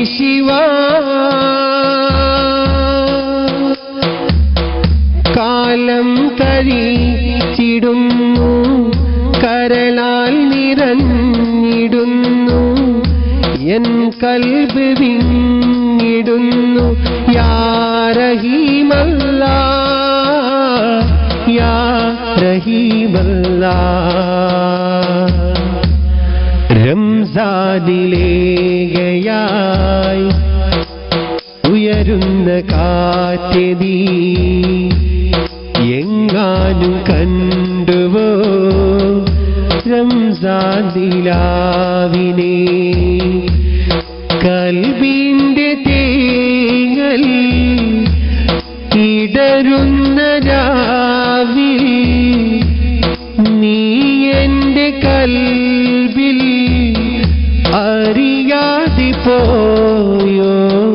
ശിവ കാലം കഴിച്ചിടുന്നു കരളാൽ നിറഞ്ഞിടുന്നു എൻ കൽബ് വിങ്ങിടുന്നു യാരഹീമല്ല യാരഹീമല്ല റംസാനിലേകയായി ഉയരുന്ന കാറ്റെതി എങ്ങാനും കണ്ടുവോ റംസാനിലാവിനെ കൽബിന്റെ തേങ്ങൽ ഇടരുന്ന രാവിൽ നീ എന്റെ കൽബിൽ അറിയാതെ പോയോ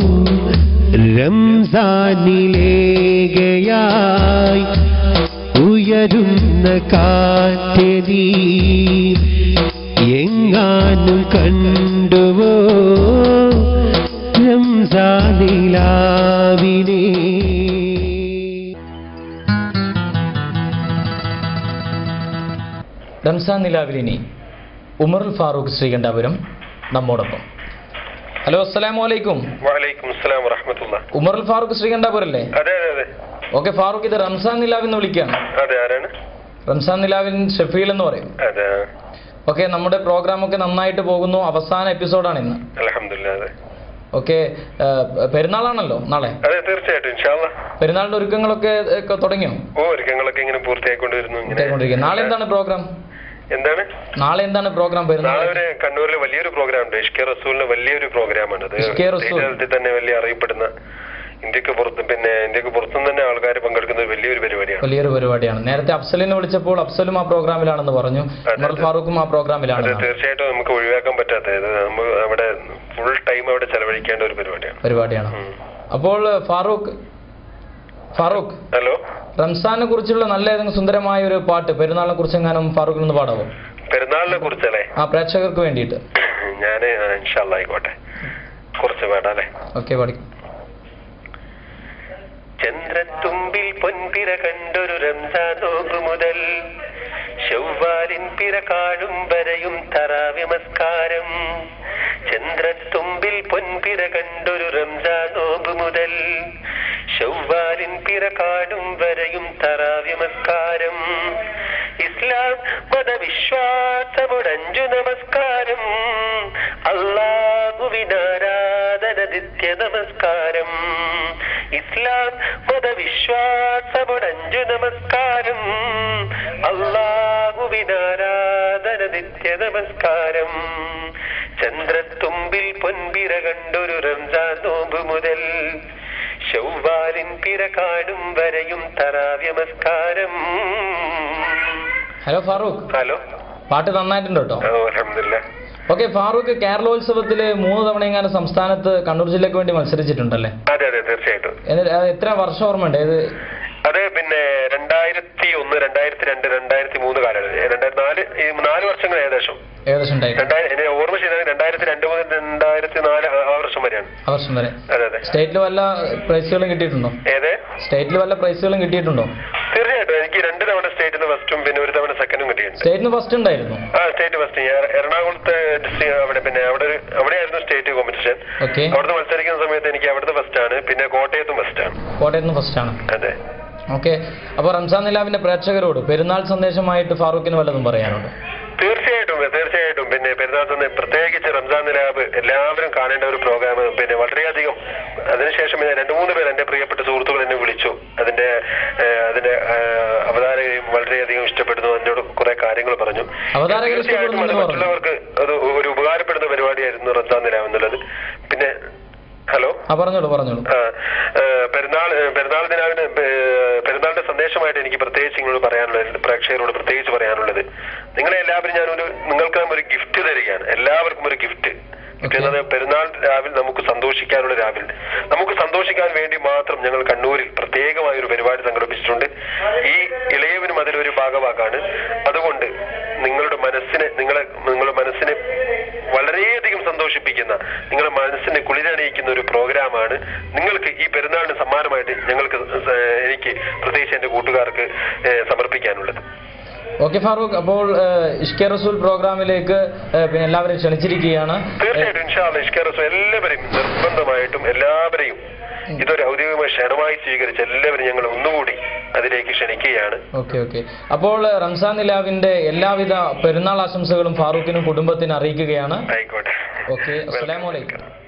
റംസാനിലേകയായി ഉയരുന്ന കാറ്റെതി എങ്ങാനും കണ്ടുവോ റംസാനിലാവിനെ റംസാൻ നിലാവിലിനി ഉമറുൽ ഫാറൂഖ് ശ്രീകണ്ഠാപുരം നമ്മോടൊപ്പം ഹലോ അസ്സലാമു അലൈക്കും വലൈക്കും അസ്സലാം വറഹമത്തുള്ള ഉമറുൽ ഫാറൂഖ് ശ്രീകണ്ഠാപുരം അതെ അതെ അതെ ഓക്കെ ഫാറൂഖ് ഇത് റംസാൻ നിലാവ് എന്ന് വിളിക്കുകയാണ് അതെ ആരാണ് റംസാൻ നിലാവിൻ ഷഫീൽ എന്ന് പറയും അതെ ഓക്കെ നമ്മുടെ പ്രോഗ്രാം ഒക്കെ നന്നായിട്ട് പോകുന്നു അവസാന എപ്പിസോഡാണ് ഇന്ന് അലഹമില്ല അതെ ഓക്കെ പെരുന്നാളാണല്ലോ നാളെ അതെ തീർച്ചയായിട്ടും ഇൻഷാല്ല പെരുന്നാളിന്റെ ഒരുക്കങ്ങളൊക്കെ ഒക്കെ തുടങ്ങിയോ ഓ ഒരുക്കങ്ങളൊക്കെ ഇങ്ങനെ പൂർത്തിയായിക്കൊണ്ടിരുന്നു ഇങ്ങനെ ഇതായിക്കൊണ്ടിരിക്കുക. നാളെ എന്താണ് പ്രോഗ്രാം എന്താണ് നാളെ എന്താണ് പ്രോഗ്രാം പെരുന്നാൾ നാളെ ഒരു കണ്ണൂരിൽ വലിയൊരു പ്രോഗ്രാം ഉണ്ട് ഇഷ്കെ റസൂലിന് വലിയൊരു പ്രോഗ്രാമാണ് അത് ഇഷ്കെ റസൂൽ. ദേശതലത്തിൽ തന്നെ വലിയ അറിയപ്പെടുന്ന ഇന്ത്യക്ക് പുറത്ത് പിന്നെ ഇന്ത്യക്ക് പുറത്തും തന്നെ ആൾക്കാർ പങ്കെടുക്കുന്ന ഒരു വലിയൊരു പരിപാടിയാണ് വലിയൊരു പരിപാടിയാണ് നേരത്തെ അഫ്സലിനെ വിളിച്ചപ്പോൾ അഫ്സലും ആ പ്രോഗ്രാമിലാണെന്ന് പറഞ്ഞു ഉമർ ഫാറൂഖും ആ അത് പ്രോഗ്രാമിലാണ് തീർച്ചയായിട്ടും നമുക്ക് ഒഴിവാക്കാൻ പറ്റാത്ത ഇത് നമ്മൾ അവിടെ ഫുൾ ടൈം അവിടെ ചെലവഴിക്കേണ്ട ഒരു പരിപാടിയാണ് പരിപാടിയാണ് അപ്പോൾ ഫാറൂഖ് ഫാറൂഖ് ഹലോ റംസാനെ കുറിച്ചുള്ള നല്ല ഏതെങ്കിലും സുന്ദരമായ ഒരു പാട്ട് പെരുന്നാളിനെ കുറിച്ച് എങ്ങാനും ഫാറൂഖിൽ നിന്ന് പാടാവോ പെരുന്നാളിനെ കുറിച്ചല്ലേ ആ പ്രേക്ഷകർക്ക് വേണ്ടിയിട്ട് ഞാന് ഇൻഷാല്ല ആയിക്കോട്ടെ കുറച്ച് പാടാല്ലേ ഓക്കെ പാടി ചന്ദ്രത്തുമ്പിൽ പൊൻപിര കണ്ടൊരു റംസാൻ നോമ്പ് മുതൽ ചൊവ്വാലിൻ പിറ കാടും വരെയും തറാവ്യമസ്കാരം ചന്ദ്രത്തുമ്പിൽ പൊൻപിര കണ്ടൊരു റംസാൻ നോമ്പ് മുതൽ ചൊവ്വാലിൻ പിറ കാടും വരെയും തറാവ്യമസ്കാരം ഇസ്ലാം മതവിശ്വാസമുടഞ്ചു നമസ്കാരം അള്ളാഹുവിനാരാധന നിത്യ നമസ്കാരം ഇസ്ലാം മതവിശ്വാസമുടഞ്ചു നമസ്കാരം അള്ളാഹുവിനാരാധന നിത്യ നമസ്കാരം ചന്ദ്രത്തുമ്പിൽ പൊൻപിര കണ്ടൊരു റംസാൻ നോമ്പ് മുതൽ ചൊവ്വാലിൻ പിറ കാടും വരെയും തറാവ്യമസ്കാരം ഹലോ ഫാറൂഖ് ഹലോ പാട്ട് നന്നായിട്ടുണ്ട് കേട്ടോ അലഹമില്ല ഓക്കെ ഫാറൂഖ് കേരളോത്സവത്തില് മൂന്ന് തവണ എങ്ങാനും സംസ്ഥാനത്ത് കണ്ണൂർ ജില്ലയ്ക്ക് വേണ്ടി മത്സരിച്ചിട്ടുണ്ടല്ലേ അതെ അതെ തീർച്ചയായിട്ടും എന്നിട്ട് അത് എത്ര വർഷം ഓർമ്മയുണ്ട് ഏത് അതെ പിന്നെ രണ്ടായിരത്തി ഒന്ന് രണ്ടായിരത്തി രണ്ട് രണ്ടായിരത്തി മൂന്ന് കാലഘട്ടം രണ്ടായിരത്തി നാല് ഈ നാല് വർഷങ്ങൾ ഏകദേശം ഏകദേശം ഉണ്ടായിരുന്നു രണ്ടായിരം എന്നെ ഓർമ്മ ചെയ്തത് രണ്ടായിരത്തി രണ്ട് മുതൽ രണ്ടായിരത്തി നാല് ആ ആ വർഷം വരെയാണ് ആ വർഷം വരെ അതെ അതെ സ്റ്റേറ്റിൽ വല്ല പ്രൈസുകളും കിട്ടിയിട്ടുണ്ടോ ഏത് സ്റ്റേറ്റിൽ വല്ല പ്രൈസുകളും കിട്ടിയിട്ടുണ്ടോ തീർച്ചയായിട്ടും എനിക്ക് രണ്ട് തവണ സ്റ്റേറ്റിൽ ഫസ്റ്റും പിന്നെ ഒരു തവണ സെക്കൻഡും കിട്ടിയിട്ടുണ്ട് സ്റ്റേറ്റിന് ഫസ്റ്റ് ഉണ്ടായിരുന്നു ആ സ്റ്റേറ്റ് ഫസ്റ്റ് ഞാൻ എറണാകുളത്തെ ഡിസ്ട്രിക്ട് അവിടെ പിന്നെ അവിടെ ഒരു അവിടെയായിരുന്നു സ്റ്റേറ്റ് കോമ്പറ്റീഷൻ ഓക്കെ അവിടുന്ന് മത്സരിക്കുന്ന സമയത്ത് എനിക്ക് അവിടുത്തെ ഫസ്റ്റ് ആണ് പിന്നെ കോട്ടയത്തും ഫസ്റ്റ് ആണ് കോട്ടയത്ത് നിന്ന് ഫസ്റ്റ് ആണ് അതെ ഓക്കെ അപ്പോൾ റംസാൻ നിലാവിന്റെ പ്രേക്ഷകരോട് പെരുന്നാൾ സന്ദേശമായിട്ട് ഫാറൂഖിന് വല്ലതും പറയാനുണ്ട് തീർച്ചയായിട്ടും തീർച്ചയായിട്ടും പിന്നെ പെരുന്നാൾ തന്നെ പ്രത്യേകിച്ച് റംസാൻ നിലാബ് എല്ലാവരും കാണേണ്ട ഒരു പ്രോഗ്രാം പിന്നെ വളരെയധികം അതിനുശേഷം പിന്നെ രണ്ടു മൂന്ന് പേർ എന്റെ പ്രിയപ്പെട്ട സുഹൃത്തുക്കൾ എന്നെ വിളിച്ചു അതിന്റെ ഏഹ്, അതിന്റെ ഏഹ്, അവതാരകയും വളരെയധികം ഇഷ്ടപ്പെടുന്നു എന്നോട് കുറെ കാര്യങ്ങൾ പറഞ്ഞു അവതാരകർ തീർച്ചയായിട്ടും അത് ഇഷ്ടപ്പെടുന്നു എന്ന് പറഞ്ഞു. മറ്റുള്ളവർക്ക് അത് ഒരു ഉപകാരപ്പെടുന്ന പരിപാടിയായിരുന്നു റംസാൻ നിലാവ് എന്നുള്ളത് പിന്നെ ഹലോ ആ പറഞ്ഞോളൂ പറഞ്ഞോളൂ ആ, ഏ, പെരുന്നാൾ ഏ, പെരുന്നാൾ ദിനാവിന് ഏ, പെരുന്നാളിന്റെ സന്ദേശമായിട്ട് എനിക്ക് പ്രത്യേകിച്ച് നിങ്ങളോട് പറയാനുള്ളത് പ്രേക്ഷകരോട് പ്രത്യേകിച്ച് പറയാനുള്ളത് നിങ്ങളെ എല്ലാവരും ഞാനൊരു നിങ്ങൾക്ക് ഒരു ഗിഫ്റ്റ് തരികയാണ് എല്ലാവർക്കും ഒരു ഗിഫ്റ്റ് Okay. എന്നത് പെരുന്നാൾ രാവിലെ നമുക്ക് സന്തോഷിക്കാനുള്ള രാവിലെ നമുക്ക് സന്തോഷിക്കാൻ വേണ്ടി മാത്രം ഞങ്ങൾ കണ്ണൂരിൽ പ്രത്യേകമായ ഒരു പരിപാടി സംഘടിപ്പിച്ചിട്ടുണ്ട് ഈ ഇളയവനും അതിലൊരു ഭാഗമാക്കാണ് അതുകൊണ്ട് നിങ്ങളുടെ മനസ്സിനെ നിങ്ങളെ നിങ്ങളുടെ മനസ്സിനെ വളരെ വളരെയധികം സന്തോഷിപ്പിക്കുന്ന നിങ്ങളുടെ മനസ്സിനെ കുളിരണിയിക്കുന്ന ഒരു പ്രോഗ്രാമാണ് നിങ്ങൾക്ക് ഈ പെരുന്നാളിന് സമ്മാനമായിട്ട് ഞങ്ങൾക്ക് സ- എനിക്ക് പ്രത്യേകിച്ച് എന്റെ കൂട്ടുകാർക്ക് ഏഹ്, സമർപ്പിക്കാനുള്ളത് ഓക്കെ ഫാറൂഖ് അപ്പോൾ ഏഹ്, ഇഷ്കെ റസൂൽ പ്രോഗ്രാമിലേക്ക് ഏഹ്, പിന്നെ എല്ലാവരെയും ക്ഷണിച്ചിരിക്കുകയാണ് തീർച്ചയായിട്ടും ഇൻഷാല്ല ഇഷ്കറസ് എല്ലാവരെയും നിർബന്ധമായിട്ടും എല്ലാവരെയും ഇതൊരു ഔദ്യോഗികമായ ക്ഷണമായി സ്വീകരിച്ച് എല്ലാവരും ഞങ്ങൾ ഒന്നുകൂടി അതിലേക്ക് ക്ഷണിക്കുകയാണ് ഓക്കെ ഓക്കെ അപ്പോൾ ഏഹ്, റംസാൻ നിലാവിന്റെ എല്ലാവിധ പെരുന്നാൾ ആശംസകളും ഫാറൂഖിനും കുടുംബത്തിനും അറിയിക്കുകയാണ് ആയിക്കോട്ടെ ഓക്കെ അസ്സലാമു അലൈക്കും